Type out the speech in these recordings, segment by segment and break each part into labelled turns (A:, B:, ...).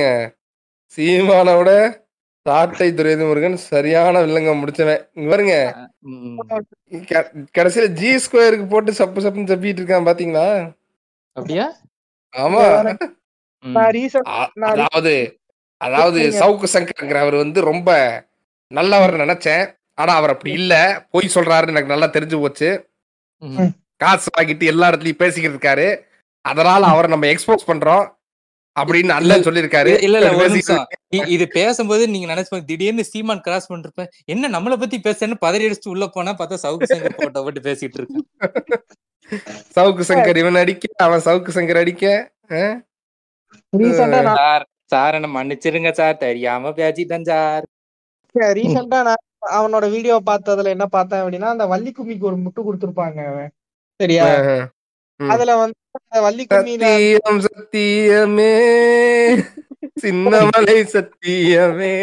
A: சீமானோட சாட்டை துரைமுருகன் சரியான வில்லங்க முடிச்சவன் இங்க பாருங்க
B: ம்.
A: க- கடைசியில ஜி ஸ்கொயருக்கு போட்டு சப்பு சப்புன்னு தப்பிட்டு இருக்கான் பாத்தீங்களா
B: அப்படியா
A: ஆமா
B: ம்.
C: நான் ரீசன்
A: அ-
C: நான்
A: அதாவது அதாவது
C: நீங்க-
A: சவுக்கு சங்கர்ங்கிறவர் வந்து ரொம்ப நல்லவர் நினைச்சேன் ஆனா அவர் அப்படி இல்ல பொய் சொல்றாருன்னு எனக்கு நல்லா தெரிஞ்சு போச்சு
B: ம்.
A: காசு வாங்கிட்டு எல்லா இடத்துலயும் பேசிக்கிட்டு இருக்காரு அதனால அவரை நம்ம எக்ஸ்போஸ் பண்றோம் அப்படின்னு அண்ணன் சொல்லியிருக்காரு
B: இல்ல இல்ல, இல்ல ஒரு
A: பேசிக்கிட்டு
B: நிமிஷம் இ- இது பேசும்போது நீங்க நினைச்சு திடீர்னு சீமான் கிராஸ் பண்ணிருப்பேன் என்ன நம்மள பத்தி பேசுறேன்னு பதறி அடிச்சுட்டு உள்ள போனா பார்த்தா சவுக்கு சங்கர் போட்டோ போட்டு பேசிட்டு இருக்கேன்
A: சவுக்கு சங்கர் இவன் அடிக்க அவன் சவுக்கு சங்கர் அடிக்க அஹ்?
C: ரீசெண்டா நான்
B: சார் சார் என்ன மன்னிச்சிருங்க சார் தெரியாம பேசிட்டேன் சார்
C: ரீசெண்டா நான் அவனோட வீடியோ பார்த்ததுல என்ன பார்த்தேன் அப்படின்னா அந்த வள்ளி கும்மிக்கு ஒரு முட்டு கொடுத்துருப்பாங்க அவன் சரியா
A: அஹ். ம்.
C: அதுல வந்து அந்த வள்ளி கும்மியில
A: சத்தியம் சத்தியமே சின்னமலை சத்தியமே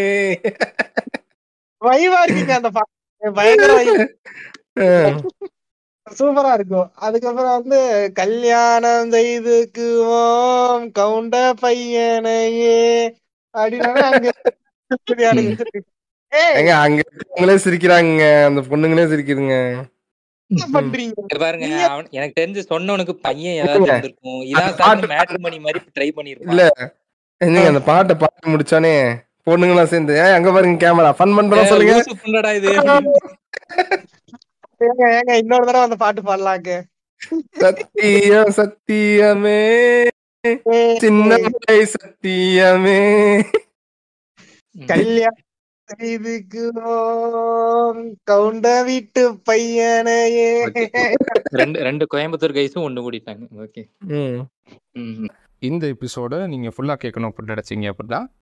C: வைவா இருக்குங்க அந்த பாட்டு பயங்கர vibe.
A: அஹ்.
C: சூப்பரா இருக்கும் அதுக்கப்புறம் வந்து கல்யாணம் செய்துக்குவோம் கவுண்ட பையனையே அப்படின்னு அங்க பிரியாணி ஏய்
A: ஏங்க அங்க இருக்கவங்களே சிரிக்கிறாங்க அந்த பொண்ணுங்களே சிரிக்குதுங்க
C: என்ன பண்றீங்க
B: இங்க பாருங்க
C: நீங்க-
B: அவன் எனக்கு தெரிஞ்சு சொன்னவனுக்கு பையன் ஏதாவது இருந்திருக்கும் இதான்
A: அந்த
B: சார்
A: பாட்டு-
B: மேட்ரு மணி மாதிரி ட்ரை பண்ணிருப்பான்
A: இல்ல என்னங்க அந்த பாட்டை பாட்டு முடிச்சானே பொண்ணுங்களாம் சேர்ந்து ஏன் அங்க பாருங்க கேமரா ஃபன் பண்றோம் சொல்லுங்க
B: லூசு புண்டடா இது
C: ஏங்க ஏங்க இன்னொரு தடவை அந்த பாட்டு பாடலாங்க
A: சத்தியம் சத்தியமே சின்னமலை சத்தியமே
C: கல்யாணம் செய்துக்குவோம் கவுண்ட வீட்டு பையனையே
B: ரெண்டு ரெண்டு கோயம்புத்தூர் கைஸும் ஒண்ணு கூடிட்டாங்க ஓகே
A: ம்
B: ம்
D: இந்த எபிசோட நீங்கள் ஃபுல்லாக கேட்கணும் அப்படின்னு நினச்சிங்க அப்படின்னா